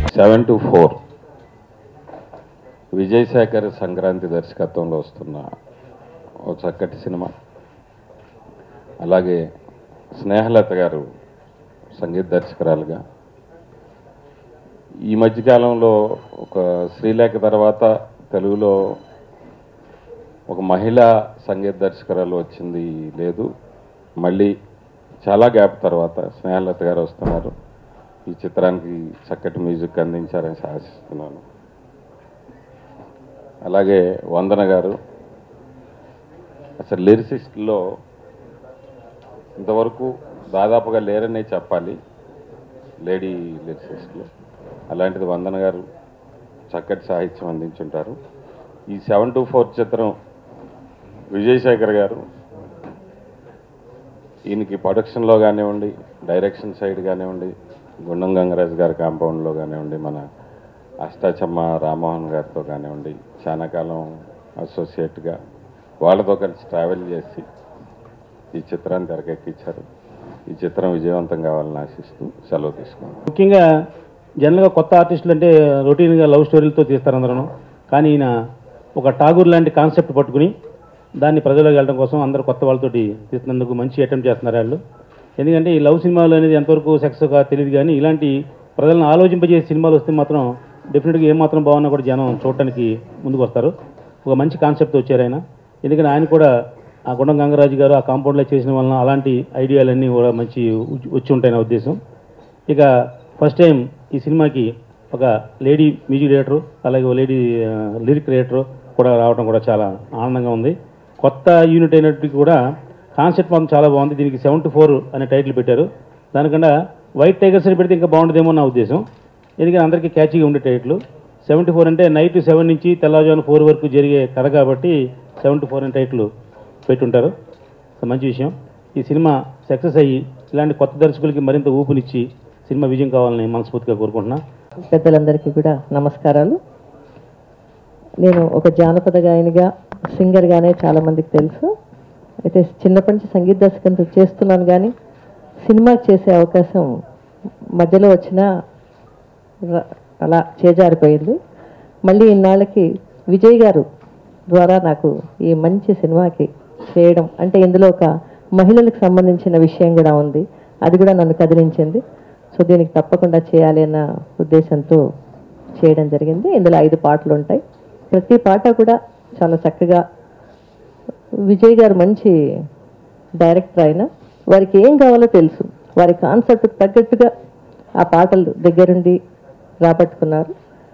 Seven to four Vijayasekhar Sankranti దర్శకత్వంలో వస్తున్న ఓ చక్కటి సినిమా అలాగే స్నేహలత గారు సంగీత దర్శకురాలుగా ఈ మధ్యకాలంలో ఒక శ్రీలేఖ తర్వాత తెలుగులో ఒక మహిళా సంగీత దర్శకురాలు వచ్చింది లేదు మళ్ళీ చాలా గ్యాప్ తర్వాత స్నేహలత గారు వస్తున్నారు ఈ చిత్రానికి చక్కటి మ్యూజిక్ అందించారని ఆశిస్తున్నాను అలాగే వందన గారు అసలు లిరిసిస్ట్లో ఇంతవరకు దాదాపుగా లేరనే చెప్పాలి లేడీ లిరిసిస్ట్లో అలాంటిది వందన గారు చక్కటి సాహిత్యం అందించుంటారు ఈ సెవెన్ టు ఫోర్ చిత్రం విజయశేఖర్ గారు ఈయనకి ప్రొడక్షన్లో కానివ్వండి డైరెక్షన్ సైడ్ కానివ్వండి గుండం గంగరాజు గారి కాంపౌండ్లో కానివ్వండి మన అష్టాచమ్మ రామ్మోహన్ గారితో కానివ్వండి చాలా కాలం అసోసియేట్గా వాళ్ళతో కలిసి ట్రావెల్ చేసి ఈ చిత్రాన్ని తెరకెక్కించారు ఈ చిత్రం విజయవంతం కావాలని ఆశిస్తూ సెలవు తీసుకున్నాను ముఖ్యంగా జనరల్గా కొత్త ఆర్టిస్టులు అంటే రొటీన్గా లవ్ స్టోరీలతో తీస్తారు అందరూ కానీ ఈయన ఒక ఠాగూర్ లాంటి కాన్సెప్ట్ పట్టుకుని దాన్ని ప్రజలకు వెళ్ళడం కోసం అందరు కొత్త వాళ్ళతోటి తీస్తున్నందుకు మంచి అటెంప్ట్ చేస్తున్నారు వాళ్ళు ఎందుకంటే ఈ లవ్ సినిమాలు అనేది ఎంతవరకు సక్సెస్ కా తెలియదు కానీ ఇలాంటి ప్రజలను ఆలోచింపజేసే సినిమాలు వస్తే మాత్రం డెఫినెట్గా ఏమాత్రం బాగున్నా కూడా జనం చూడటానికి ముందుకు వస్తారు ఒక మంచి కాన్సెప్ట్ వచ్చారు ఆయన ఎందుకంటే ఆయన కూడా ఆ గుండం గంగరాజు గారు ఆ కాంపౌండ్లో చేసిన వలన అలాంటి ఐడియాలన్నీ కూడా మంచి వచ్చి ఉంటాయి నా ఉద్దేశం ఇక ఫస్ట్ టైం ఈ సినిమాకి ఒక లేడీ మ్యూజిక్ డైరెక్టర్ అలాగే ఒక లేడీ లిరిక్ డైరెక్టర్ కూడా రావడం కూడా చాలా ఆనందంగా ఉంది కొత్త యూనిట్ అయినప్పటికీ కూడా కాన్సెప్ట్ మాత్రం చాలా బాగుంది దీనికి సెవెన్ టు ఫోర్ అనే టైటిల్ పెట్టారు దానికన్నా వైట్ టైగర్స్ అని పెడితే ఇంకా బాగుంటుందేమో నా ఉద్దేశం ఎందుకంటే అందరికీ క్యాచీగా ఉండే టైటిల్ సెవెంటీ ఫోర్ అంటే నైట్ సెవెన్ నుంచి తెల్లవారుజామున ఫోర్ వరకు జరిగే కథ కాబట్టి సెవెన్ టు ఫోర్ అనే టైటిల్ పెట్టుంటారు సో మంచి విషయం ఈ సినిమా సక్సెస్ అయ్యి ఇలాంటి కొత్త దర్శకులకి మరింత ఊపునిచ్చి సినిమా విజయం కావాలని మనస్ఫూర్తిగా కోరుకుంటున్నా పెద్దలందరికీ కూడా నమస్కారాలు నేను ఒక జానపద గాయనిగా సింగర్గానే చాలామందికి తెలుసు అయితే చిన్నప్పటి నుంచి సంగీత దర్శకంతో చేస్తున్నాను కానీ సినిమాకి చేసే అవకాశం మధ్యలో వచ్చిన ర- అలా చేజారిపోయింది మళ్ళీ ఇన్నాళ్ళకి విజయ్ గారు ద్వారా నాకు ఈ మంచి సినిమాకి చేయడం అంటే ఇందులో ఒక మహిళలకు సంబంధించిన విషయం కూడా ఉంది అది కూడా నన్ను కదిలించింది సో దీనికి తప్పకుండా చేయాలి అన్న ఉద్దేశంతో చేయడం జరిగింది ఇందులో ఐదు పాటలు ఉంటాయి ప్రతి పాట కూడా చాలా చక్కగా విజయ్ గారు మంచి డైరెక్టర్ అయిన వారికి ఏం కావాలో తెలుసు వారి కాన్సెప్ట్ తగ్గట్టుగా ఆ పాటలు దగ్గరుండి రాబట్టుకున్నారు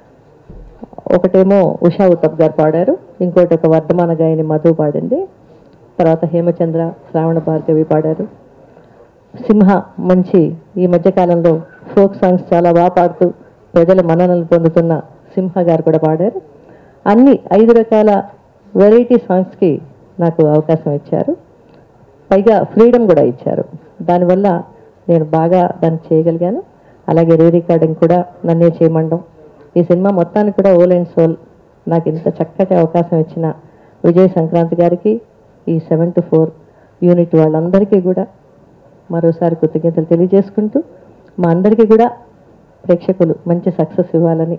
ఒకటేమో ఉషా ఉత్తప్ గారు పాడారు ఇంకోటి ఒక వర్ధమాన గాయని మధు పాడింది తర్వాత హేమచంద్ర శ్రావణ భార్గవి పాడారు సింహ మంచి ఈ మధ్యకాలంలో ఫోక్ సాంగ్స్ చాలా బాగా పాడుతూ ప్రజల మన్ననలు పొందుతున్న సింహ గారు కూడా పాడారు అన్ని ఐదు రకాల వెరైటీ సాంగ్స్కి నాకు అవకాశం ఇచ్చారు పైగా ఫ్రీడమ్ కూడా ఇచ్చారు దానివల్ల నేను బాగా దాన్ని చేయగలిగాను అలాగే రీ రికార్డింగ్ కూడా నన్నే చేయమండం ఈ సినిమా మొత్తానికి కూడా ఓల్ అండ్ సోల్ నాకు ఇంత చక్కటి అవకాశం ఇచ్చిన విజయ్ సంక్రాంతి గారికి ఈ సెవెన్ టు ఫోర్ యూనిట్ వాళ్ళందరికీ కూడా మరోసారి కృతజ్ఞతలు తెలియజేసుకుంటూ మా అందరికీ కూడా ప్రేక్షకులు మంచి సక్సెస్ ఇవ్వాలని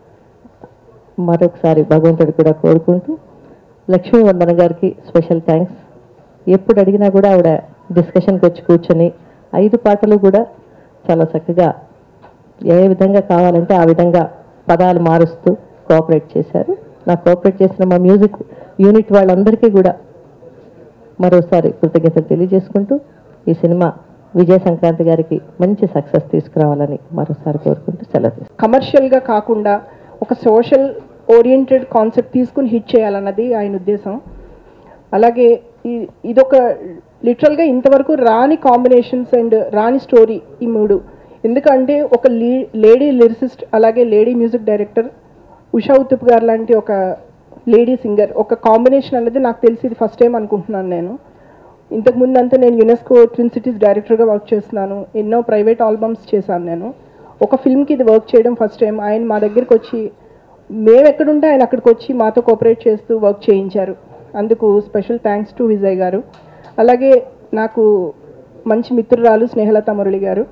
మరొకసారి భగవంతుడు కూడా కోరుకుంటూ లక్ష్మీ వందన గారికి స్పెషల్ థ్యాంక్స్ ఎప్పుడు అడిగినా కూడా ఆవిడ డిస్కషన్కి వచ్చి కూర్చొని ఐదు పాటలు కూడా చాలా చక్కగా ఏ విధంగా కావాలంటే ఆ విధంగా పదాలు మారుస్తూ కోఆపరేట్ చేశారు నా కోఆపరేట్ చేసిన మా మ్యూజిక్ యూనిట్ వాళ్ళందరికీ కూడా మరోసారి కృతజ్ఞతలు తెలియజేసుకుంటూ ఈ సినిమా విజయ సంక్రాంతి గారికి మంచి సక్సెస్ తీసుకురావాలని మరోసారి కోరుకుంటూ సెలవు తీసుకుంటాను. కమర్షియల్గా కాకుండా ఒక సోషల్ ఓరియంటెడ్ కాన్సెప్ట్ తీసుకుని హిట్ చేయాలన్నది ఆయన ఉద్దేశం అలాగే ఈ- ఇదొక లిటరల్గా ఇంతవరకు రాని కాంబినేషన్స్ అండ్ రాని స్టోరీ ఈ మూడు ఎందుకంటే ఒక లీ లేడీ లిరిసిస్ట్ అలాగే lady music director Usha Uthup గారు లాంటి ఒక లేడీ సింగర్ ఒక కాంబినేషన్ అనేది నాకు తెలిసి ఇది ఫస్ట్ టైం అనుకుంటున్నాను నేను ఇంతకు ముందు అంతా నేను యునెస్కో ట్విన్ సిటీస్ డైరెక్టర్గా వర్క్ చేస్తున్నాను ఎన్నో ప్రైవేట్ ఆల్బమ్స్ చేశాను నేను ఒక ఫిల్మ్కి ఇది వర్క్ చేయడం ఫస్ట్ టైం ఆయన మా దగ్గరికి వచ్చి మేము ఎక్కడుంటే ఆయన అక్కడికి వచ్చి మాతో కోఆపరేట్ చేస్తూ వర్క్ చేయించారు అందుకు స్పెషల్ థ్యాంక్స్ టు విజయ్ గారు అలాగే నాకు మంచి మిత్రురాలు స్నేహలత మురళి గారు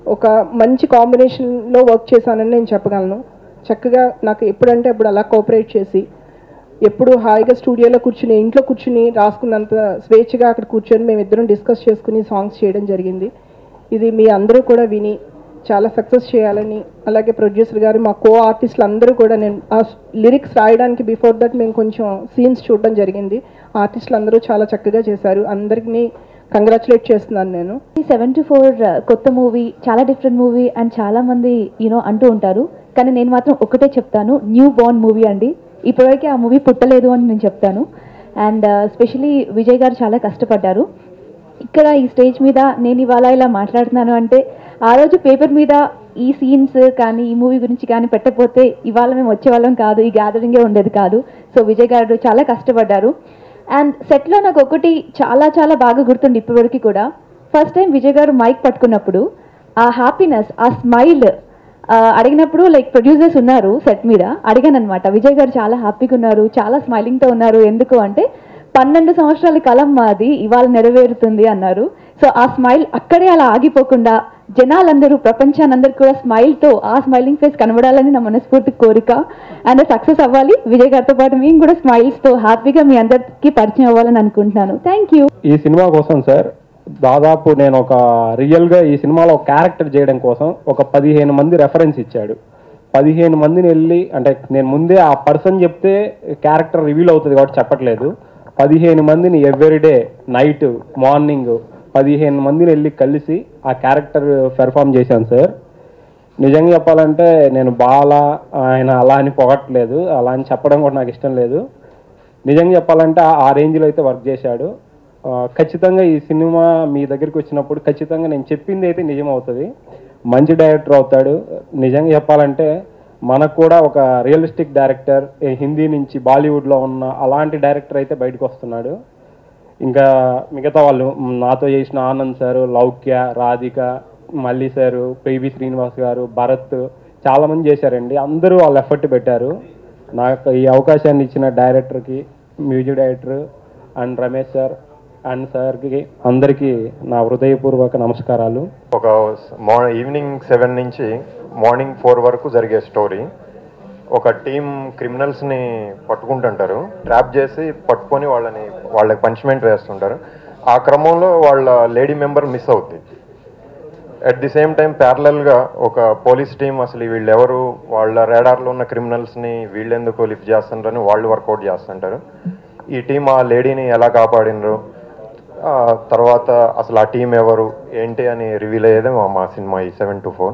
ఒక మంచి కాంబినేషన్లో వర్క్ చేశానని నేను చెప్పగలను చక్కగా నాకు ఎప్పుడంటే అప్పుడు అలా కోఆపరేట్ చేసి ఎప్పుడు హాయిగా స్టూడియోలో కూర్చుని ఇంట్లో కూర్చుని రాసుకున్నంత స్వేచ్ఛగా అక్కడ కూర్చొని మేము ఇద్దరం డిస్కస్ చేసుకుని సాంగ్స్ చేయడం జరిగింది ఇది మీ అందరూ కూడా విని చాలా సక్సెస్ చేయాలని అలాగే ప్రొడ్యూసర్ గారు మా కో ఆర్టిస్టులు అందరూ కూడా నేను ఆ లిరిక్స్ రాయడానికి బిఫోర్ దట్ మేము కొంచెం సీన్స్ చూడడం జరిగింది ఆర్టిస్టులు అందరూ చాలా చక్కగా చేశారు అందరికీ కంగ్రాచులేట్ చేస్తున్నాను నేను సెవెన్ టు ఫోర్ కొత్త మూవీ చాలా డిఫరెంట్ మూవీ అండ్ చాలా మంది యూనో అంటూ ఉంటారు కానీ నేను మాత్రం ఒకటే చెప్తాను న్యూ బోర్న్ మూవీ అండి ఇప్పటివరకు ఆ మూవీ పుట్టలేదు అని నేను చెప్తాను అండ్ స్పెషలీ విజయ్ గారు చాలా కష్టపడ్డారు ఇక్కడ ఈ స్టేజ్ మీద నేను ఇవాళ ఇలా మాట్లాడుతున్నాను అంటే ఆ రోజు పేపర్ మీద ఈ సీన్స్ కానీ ఈ మూవీ గురించి కానీ పెట్టకపోతే ఇవాళ మేము వచ్చేవాళ్ళం కాదు ఈ గ్యాదరింగే ఉండేది కాదు సో విజయ్ గారు చాలా కష్టపడ్డారు అండ్ సెట్లో నాకు ఒకటి చాలా చాలా బాగా గుర్తుంది ఇప్పటివరకు కూడా ఫస్ట్ టైం విజయ్ గారు మైక్ పట్టుకున్నప్పుడు ఆ హ్యాపీనెస్ ఆ స్మైల్ అడిగినప్పుడు లైక్ ప్రొడ్యూసర్స్ ఉన్నారు సెట్ మీద అడిగాను అనమాట విజయ్ గారు చాలా హ్యాపీగా ఉన్నారు చాలా స్మైలింగ్తో ఉన్నారు ఎందుకు అంటే పన్నెండు సంవత్సరాల కలం మాది ఇవాళ నెరవేరుతుంది అన్నారు సో ఆ స్మైల్ అక్కడే అలా ఆగిపోకుండా జనాలందరూ ప్రపంచానందరూ కూడా స్మైల్తో ఆ స్మైలింగ్ ఫేస్ కనబడాలని నా మనస్ఫూర్తి కోరిక అండ్ సక్సెస్ అవ్వాలి విజయ్ గారితో పాటు మేము కూడా స్మైల్స్తో హ్యాపీగా మీ అందరికీ పరిచయం అవ్వాలని అనుకుంటున్నాను థ్యాంక్ యూ ఈ సినిమా కోసం సార్ దాదాపు నేను ఒక రియల్గా ఈ సినిమాలో ఒక క్యారెక్టర్ చేయడం కోసం ఒక పదిహేను మంది రెఫరెన్స్ ఇచ్చాడు పదిహేను మందిని వెళ్ళి అంటే నేను ముందే ఆ పర్సన్ చెప్తే క్యారెక్టర్ రివీల్ అవుతుంది కాబట్టి చెప్పట్లేదు పదిహేను మందిని ఎవ్రీడే నైట్ మార్నింగ్ పదిహేను మందిని వెళ్ళి కలిసి ఆ క్యారెక్టర్ పెర్ఫామ్ చేశాను సార్ నిజంగా చెప్పాలంటే నేను బాల ఆయన అలా అని పొగట్లేదు అలా అని చెప్పడం కూడా నాకు ఇష్టం లేదు నిజంగా చెప్పాలంటే ఆ- ఆ రేంజ్లో అయితే వర్క్ చేశాడు ఆ, ఖచ్చితంగా ఈ సినిమా మీ దగ్గరికి వచ్చినప్పుడు ఖచ్చితంగా నేను చెప్పింది అయితే నిజం అవుతుంది మంచి డైరెక్టర్ అవుతాడు నిజంగా చెప్పాలంటే మనకు కూడా ఒక రియలిస్టిక్ డైరెక్టర్ హిందీ నుంచి బాలీవుడ్లో ఉన్న అలాంటి డైరెక్టర్ అయితే బయటకు వస్తున్నాడు ఇంకా మిగతా వాళ్ళు మ్, నాతో చేసిన Anand sir Loukya Radhika Malli sir PV Srinivas గారు భరత్ చాలా మంది చేశారండి అందరూ వాళ్ళు ఎఫర్ట్ పెట్టారు నాకు ఈ అవకాశాన్ని ఇచ్చిన డైరెక్టర్కి music director and Ramesh sir and సార్కి అందరికీ నా హృదయపూర్వక నమస్కారాలు ఒక మార్ ఈవినింగ్ సెవెన్ నుంచి మార్నింగ్ ఫోర్ వరకు జరిగే స్టోరీ ఒక టీం క్రిమినల్స్ని పట్టుకుంటుంటారు ట్రాప్ చేసి పట్టుకొని వాళ్ళని వాళ్ళకి పనిష్మెంట్ వేస్తుంటారు ఆ క్రమంలో వాళ్ళ లేడీ మెంబర్ మిస్ అవుద్ది అట్ ది సేమ్ టైం ప్యారలల్గా ఒక పోలీస్ టీం అసలు వీళ్ళు ఎవరు వాళ్ళ రేడార్లో ఉన్న క్రిమినల్స్ని వీళ్ళెందుకు లిఫ్ట్ చేస్తుంటారని వాళ్ళు వర్కౌట్ చేస్తుంటారు ఈ టీం ఆ లేడీని ఎలా కాపాడినరు ఆ తర్వాత అసలు ఆ టీం ఎవరు ఏంటి అని రివీల్ అయ్యేదే మా మా సినిమా ఈ సెవెన్ టు ఫోర్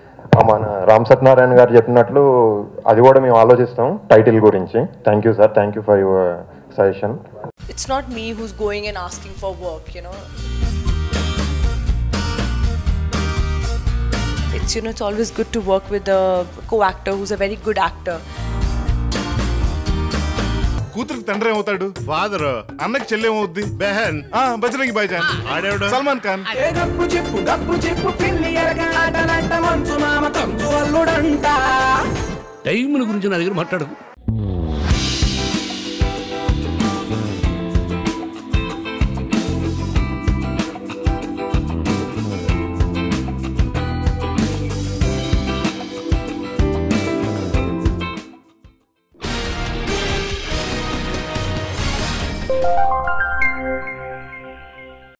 మన రామ్ సత్యనారాయణ గారు చెప్పినట్లు అది కూడా మేము ఆలోచిస్తాం టైటిల్ గురించి thank you sir thank you for your suggestion it's not me who's going and asking for work, you know. It's you know it's always good to work with a co-actor who's a very good actor. కూతురికి తండ్రి ఏమవుతాడు father అన్నకి చెల్లెమవుద్ది బెహన్ ఆ బజరంగి బైజాన్ ఆడేవాడు సల్మాన్ ఖాన్ డబ్బు చెప్పు డబ్బు చెప్పు పిల్లి ఎరగ ఆటలంట మంచు మామ తంచు అల్లుడంట టైం గురించి నా దగ్గర మాట్లాడకు